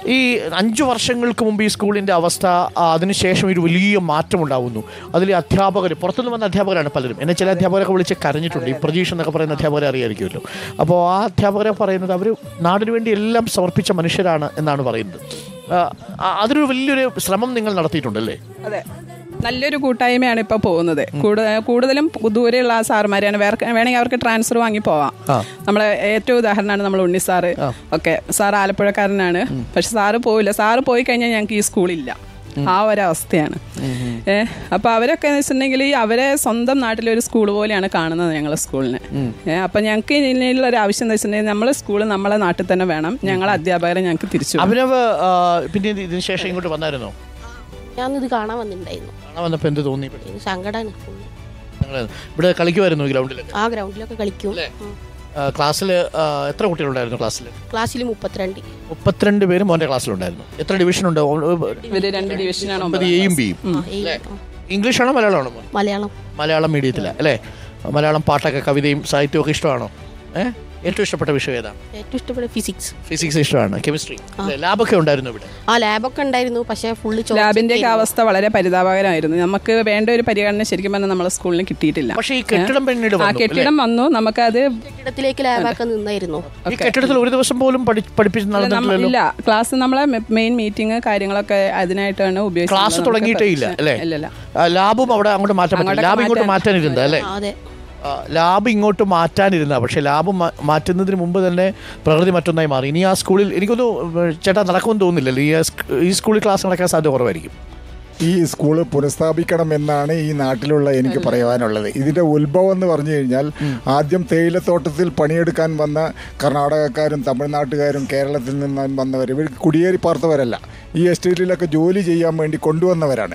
ഈ അഞ്ചു വർഷങ്ങൾക്ക് മുമ്പ് ഈ സ്കൂളിൻ്റെ അവസ്ഥ ആ, അതിനുശേഷം ഒരു വലിയ മാറ്റം ഉണ്ടാവുന്നു അതിൽ അധ്യാപകർ പുറത്തുനിന്ന് വന്ന അധ്യാപകരാണ് പലരും എന്നെ ചില അധ്യാപകരൊക്കെ വിളിച്ച് കരഞ്ഞിട്ടുണ്ട് ഈ പ്രതീക്ഷ എന്നൊക്കെ പറയുന്ന അധ്യാപകരെ അറിയായിരിക്കുമല്ലോ അപ്പോൾ ആ അധ്യാപകരെ പറയുന്നത് അവർ നാടിനു വേണ്ടി എല്ലാം സമർപ്പിച്ച മനുഷ്യരാണ് എന്നാണ് പറയുന്നത് ആ, ആ, അതൊരു വലിയൊരു ശ്രമം നിങ്ങൾ നടത്തിയിട്ടുണ്ടല്ലേ അതെ നല്ലൊരു കൂട്ടായ്മയാണ് ഇപ്പോൾ പോകുന്നത് കൂടുതൽ കൂടുതലും ദൂരെയുള്ള ആ സാറുമാരെയാണ് വേറെ വേണമെങ്കിൽ അവർക്ക് ട്രാൻസ്ഫർ വാങ്ങി പോവാം നമ്മളെ ഏറ്റവും ഉദാഹരണമാണ് നമ്മൾ ഉണ്ണി സാറ് ഒക്കെ സാർ ആലപ്പുഴക്കാരനാണ് പക്ഷെ സാറ് പോവില്ല സാറ് പോയി കഴിഞ്ഞാൽ ഞങ്ങൾക്ക് ഈ സ്കൂളില്ല ആ ഒരവസ്ഥയാണ് ഏ അപ്പൊ അവരൊക്കെ എന്ന് വെച്ചിട്ടുണ്ടെങ്കിൽ ഈ അവരെ സ്വന്തം നാട്ടിലൊരു സ്കൂൾ പോലെയാണ് കാണുന്നത് ഞങ്ങളെ സ്കൂളിനെ ഏ അപ്പൊ ഞങ്ങൾക്ക് ഇതിനുള്ള ഒരു ആവശ്യം എന്ന് വെച്ചിട്ടുണ്ടെങ്കിൽ നമ്മളെ സ്കൂൾ നമ്മളെ നാട്ടിൽ തന്നെ വേണം ഞങ്ങളെ അധ്യാപകരെ ഞങ്ങൾക്ക് തിരിച്ചു വേണം. അഭിനവ് ആ, പിന്നെ ഇതിന് ശേഷം ഇങ്ങോട്ട് വന്നായിരുന്നോ ഞാനിത് കാണാൻ വന്നിട്ടുണ്ടായിരുന്നു കാണാൻ വന്നപ്പോൾ എന്ത് തോന്നി ഇത് സങ്കടമാണ് full. ഞങ്ങൾ ഇവിടെ കളിക്കുമായിരുന്നു ഗ്രൗണ്ടിലൊക്കെ ആ ഗ്രൗണ്ടിലൊക്കെ കളിക്കും ഉം. ക്ലാസ്സിൽ എത്ര കുട്ടികളുണ്ടായിരുന്നു ക്ലാസ്സിൽ ക്ലാസ്സിൽ മുപ്പത്തിരണ്ട് മുപ്പത്തിരണ്ട് പേര് മോൻ്റെ ക്ലാസ്സിലുണ്ടായിരുന്നു എത്ര ഡിവിഷൻ ഉണ്ട് ഇവര് രണ്ട് ഡിവിഷനാണ് ഒമ്പത് എയും ബിയും ആ, ഈ, ആ, ഇംഗ്ലീഷാണോ മലയാളമാണോ മോൻ? മലയാളം മലയാളം മീഡിയത്തിലാണ് അല്ലേ മലയാളം പാട്ടൊക്കെ കവിതയും സാഹിത്യവും ഒക്കെ ഇഷ്ടമാണോ ഏഹ് ഏറ്റവും ഇഷ്ടപ്പെട്ട വിഷയം ഏതാണ് ഏറ്റവും ഇഷ്ടപ്പെട്ട ഫിസിക്സ് ഫിസിക്സ് ഇഷ്ടമാണ് കെമിസ്ട്രി ലാബൊക്കെ ഉണ്ടായിരുന്നു ഇവിടെ ആ ലാബൊക്കെ ഉണ്ടായിരുന്നു പക്ഷേ ഫുള്ള് ലാബിന്റെ ഒക്കെ അവസ്ഥ വളരെ പരിതാപകരമായിരുന്നു നമുക്ക് വേണ്ട ഒരു പരിഗണന ശരിക്കും പറഞ്ഞാൽ നമ്മളെ സ്കൂളിന് കിട്ടിയിട്ടില്ല പക്ഷേ ഈ കെട്ടിടം പിന്നീട് ആ വന്നു കെട്ടിടം വന്നു നമുക്കത് കെട്ടിടത്തിലേക്ക് ലാബൊക്കെ നിന്നായിരുന്നു ഈ കെട്ടിടത്തിൽ ഒരു ദിവസം പോലും പഠി- പഠിപ്പിച്ച് നമ്മ- നടന്നിട്ടില്ലല്ലോ ഇല്ല ക്ലാസ് നമ്മളെ മെയിൻ മീറ്റിംഗ് കാര്യങ്ങളൊക്കെ അതിനായിട്ടാണ് ഉപയോഗിച്ചത് ക്ലാസ് നമുക്ക് തുടങ്ങിയിട്ടേ ഇല്ല അല്ലേ ഇല്ലല്ല ആ, ലാബും അവിടെ അങ്ങോട്ട് മാറ്റാൻ പറ്റില്ല അങ്ങോട്ടൊക്കെ ലാബ് ഇങ്ങോട്ട് മാറ്റാൻ- മാറ്റാനിരുന്നത് അല്ലേ ആ, അതെ ആ, ലാബ് ഇങ്ങോട്ട് മാറ്റാനിരുന്ന പക്ഷേ ലാബ് മാ- മാറ്റുന്നതിന് മുമ്പ് തന്നെ പ്രകൃതി മറ്റൊന്നായി മാറി ഇനി ആ സ്കൂളിൽ എനിക്കൊന്നും ചേട്ടാ നടക്കുമെന്ന് തോന്നുന്നില്ലല്ലോ ഈ സ്- ഈ സ്കൂളിൽ ക്ലാസ് നടക്കാൻ സാധ്യത കുറവായിരിക്കും ഈ സ്കൂള് പുനഃസ്ഥാപിക്കണം എന്നാണ് ഈ നാട്ടിലുള്ള എനിക്ക് പറയാനുള്ളത് ഇതിന്റെ ഉത്ഭവം എന്ന് പറഞ്ഞു കഴിഞ്ഞാൽ ആദ്യം തേയിലത്തോട്ടത്തിൽ പണിയെടുക്കാൻ വന്ന കർണാടകക്കാരും തമിഴ്നാട്ടുകാരും കേരളത്തിൽ നിന്ന് വന്നവർ ഇവർ കുടിയേറി പാർത്തവരല്ല ഈ എസ്റ്റേറ്റിലൊക്കെ ജോലി ചെയ്യാൻ വേണ്ടി കൊണ്ടുവന്നവരാണ്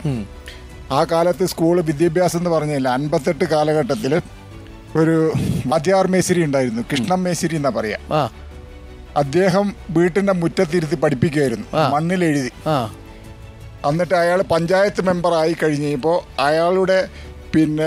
ആ കാലത്ത് സ്കൂൾ വിദ്യാഭ്യാസം എന്ന് പറഞ്ഞില്ല അൻപത്തെട്ട് കാലഘട്ടത്തിൽ ഒരു വാദ്യാർ മേശിരി ഉണ്ടായിരുന്നു കൃഷ്ണൻ മേശിരി എന്നാ പറയാ ആ അദ്ദേഹം വീട്ടിന്റെ മുറ്റത്തിരുത്തി പഠിപ്പിക്കുമായിരുന്നു മണ്ണിൽ എഴുതി ആ എന്നിട്ട് അയാൾ പഞ്ചായത്ത് മെമ്പർ ആയി കഴിഞ്ഞപ്പോൾ അയാളുടെ പിന്നെ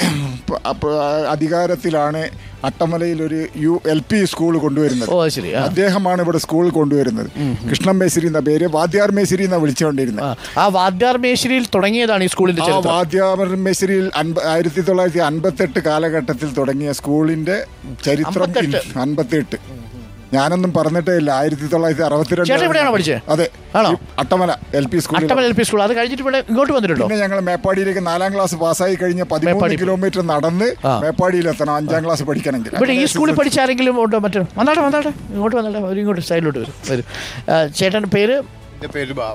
അപ്പോൾ അധികാരത്തിലാണ് അട്ടമലയിൽ ഒരു യു എൽ പി സ്കൂൾ കൊണ്ടുവരുന്നത് ഓ അത് ശരി ആ അദ്ദേഹമാണ് ഇവിടെ സ്കൂൾ കൊണ്ടുവരുന്നത് കൃഷ്ണൻ മേശ്ശേരി എന്ന പേര് വാദ്യാർ മേശ്ശേരി എന്നാ വിളിച്ചുകൊണ്ടിരുന്നത് ആ. ആ വാദ്യാർ മേശിരിയിൽ തുടങ്ങിയതാണ് ഈ സ്കൂളിന്റെ ആ ചരിത്രം വാദ്യാർ മേശ്ശേരിയിൽ അൻപ ആയിരത്തി തൊള്ളായിരത്തി അൻപത്തെട്ട് കാലഘട്ടത്തിൽ തുടങ്ങിയ സ്കൂളിന്റെ ചരിത്രം അമ്പത്തെട്ട്. അൻപത്തെട്ട് ഞാനൊന്നും പറഞ്ഞിട്ടേ ഇല്ല ആയിരത്തി തൊള്ളായിരത്തി ചേട്ടൻ ഇവിടെയാണോ അറുപത്തിരണ്ട് പഠിച്ചത്? അതെ ആണോ? ഈ അട്ടമല എൽ പി സ്കൂളിൽ അട്ടമല എൽ പി സ്കൂൾ അത് കഴിഞ്ഞിട്ട് ഇവിടെ ഇങ്ങോട്ട് വന്നിട്ടുണ്ടോ പിന്നെ ഞങ്ങൾ മേപ്പാടിയിലേക്ക് നാലാം ക്ലാസ് പാസ്സായി കഴിഞ്ഞ് പതിമൂന്ന് മേപ്പാടി. കിലോമീറ്റർ നടന്ന് ആ. മേപ്പാടിയിൽ എത്തണം അഞ്ചാം ക്ലാസ് പഠിക്കണമെങ്കിൽ ഇവിടെ ഈ സ്കൂളിൽ പഠിച്ച ആരെങ്കിലും ഉണ്ടോ മറ്റോ വന്നാട്ടെ വന്നാട്ടെ ഇങ്ങോട്ട് വന്നാട്ടെ ഒരു ഇങ്ങോട്ട് സൈഡിലോട്ട് വരും വരും ആ, ചേട്ടൻ്റെ പേര് എൻ്റെ പേര് ബാവ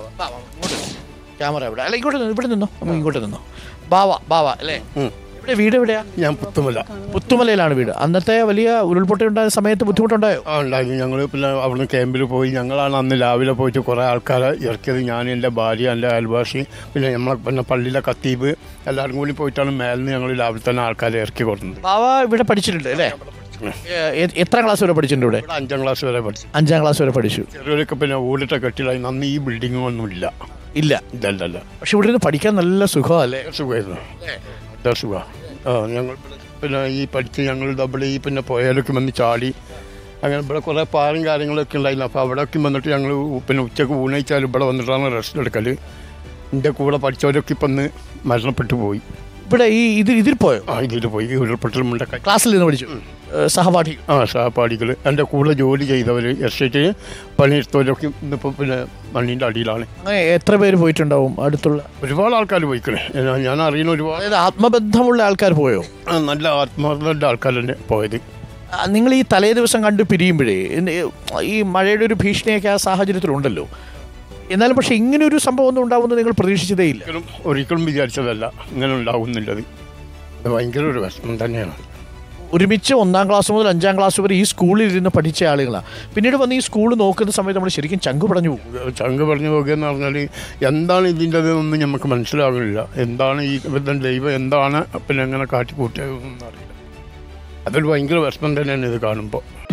ക്യാമറ ഇവിടെ അല്ല ഇങ്ങോട്ട് നിന്ന് ഇവിടെ നിന്നോ നമുക്ക് ഇങ്ങോട്ട് നിന്നോ ബാവ ബാവ അല്ലേ ഇവിടെ വീട് എവിടെയാ ഞാൻ പുത്തുമല പുത്തുമലയിലാണ് വീട് അന്നത്തെ വലിയ ഉരുൾപൊട്ടലുണ്ടായ സമയത്ത് ബുദ്ധിമുട്ടുണ്ടായോ ആ ഉണ്ടായിരുന്നു ഞങ്ങൾ പിന്നെ അവിടുന്ന് ക്യാമ്പിൽ പോയി ഞങ്ങളാണ് അന്ന് രാവിലെ പോയിട്ട് കുറേ ആൾക്കാരെ ഇറക്കിയത് ഞാൻ എൻ്റെ ഭാര്യ എൻ്റെ അയൽവാസി പിന്നെ നമ്മളെ പിന്നെ പള്ളിയിലെ കത്തീബ് എല്ലാവരും കൂടി പോയിട്ടാണ് മേലിന്ന് ഞങ്ങൾ രാവിലെ തന്നെ ആൾക്കാരെ ഇറക്കി കൊടുക്കുന്നത് ബാവ ഇവിടെ പഠിച്ചിട്ടുണ്ട് അല്ലേ ഏ, എ- എത്ര ക്ലാസ് വരെ പഠിച്ചിട്ടുണ്ട് ഇവിടെ ഇവിടെ അഞ്ചാം ക്ലാസ് വരെ പഠിച്ചു അഞ്ചാം ക്ലാസ് വരെ പഠിച്ചു ചെറിയൊക്കെ പിന്നെ ഓടിട്ട കെട്ടിലായി അന്ന് ഈ ബിൽഡിങ്ങൊന്നും ഇല്ല ഇല്ല ഇതല്ലല്ല പക്ഷെ ഇവിടെ നിന്ന് പഠിക്കാൻ നല്ല സുഖമല്ലേ സുഖമായിരുന്നു നല്ല സുഖമാണ് ആ ഞങ്ങൾ പിന്നെ- പിന്നെ ഈ പഠിച്ച് ഞങ്ങൾ ഇവിടെ ഈ പിന്നെ പുഴയിലൊക്കെ വന്ന് ചാടി അങ്ങനെ ഇവിടെ കുറേ പാറും കാര്യങ്ങളൊക്കെ ഉണ്ടായിരുന്നു അപ്പോൾ അവിടെയൊക്കെ വന്നിട്ട് ഞങ്ങൾ പിന്നെ ഉച്ചക്ക് ഊണയിച്ചാൽ ഇവിടെ വന്നിട്ടാണ് റെസ്റ്റ് എടുക്കൽ എൻ്റെ കൂടെ പഠിച്ചവരൊക്കെ ഇപ്പം ഒന്ന് മരണപ്പെട്ടു പോയി ഇവിടെ ഈ ഇത് ഇതിൽ പോയോ ആ ഇതിൽ പോയി ഈ ഉരുൾപൊട്ടൽ മുണ്ടൊക്കെ ക്ലാസ്സിൽ നിന്ന് പഠിച്ചു ഏ, സഹപാഠി ആ സഹപാഠികൾ എൻ്റെ കൂടെ ജോലി ചെയ്തവർ എസ്റ്റേറ്റ് പണിയെടുത്തവരൊക്കെ ഇന്നിപ്പോൾ പിന്നെ മണ്ണിൻ്റെ അടിയിലാണ് അങ്ങനെ എത്ര പേര് പോയിട്ടുണ്ടാവും അടുത്തുള്ള ഒരുപാട് ആൾക്കാർ പോയിക്കണേ ഞാൻ- ഞാൻ അറിയുന്ന ഒരുപാട് അതായത് ആത്മബന്ധമുള്ള ആൾക്കാർ പോയോ ആ, നല്ല ആത്മാർത്ഥ ആൾക്കാർ തന്നെ പോയത് ആ, നിങ്ങൾ ഈ തലേ ദിവസം കണ്ട് പിരിയുമ്പോഴേ എന്ത് ഈ മഴയുടെ ഒരു ഭീഷണിയൊക്കെ ആ സാഹചര്യത്തിലുണ്ടല്ലോ എന്നാലും പക്ഷെ ഇങ്ങനെ ഒരു സംഭവം ഒന്നും ഉണ്ടാവുമെന്ന് നിങ്ങൾ പ്രതീക്ഷിച്ചതേ ഇല്ല ഒരിക്കലും ഒരിക്കലും വിചാരിച്ചതല്ല ഇങ്ങനെ ഉണ്ടാവുന്നില്ലത് അത് ഭയങ്കര ഒരു വിഷമം തന്നെയാണ് ഒരുമിച്ച് ഒന്നാം ക്ലാസ് മുതൽ അഞ്ചാം ക്ലാസ് വരെ ഈ സ്കൂളിൽ ഇരുന്ന് പഠിച്ച ആളുകളാണ് പിന്നീട് വന്ന് ഈ സ്കൂൾ നോക്കുന്ന സമയത്ത് നമ്മൾ ശരിക്കും ചങ്ക് പടഞ്ഞു പോകും ചങ്ക് പറഞ്ഞു പോകുകയെന്ന് പറഞ്ഞാൽ എന്താണ് ഇതിൻ്റെ ഒന്നും നമുക്ക് മനസ്സിലാകുന്നില്ല എന്താണ് ഈ ഇവരുടെ ദൈവം എന്താണ് പിന്നെ എങ്ങനെ കാട്ടിക്കൂട്ടിയതെന്നൊന്നും അറിയില്ല അതൊരു ഭയങ്കര വിഷമം തന്നെയാണ് ഇത് കാണുമ്പോൾ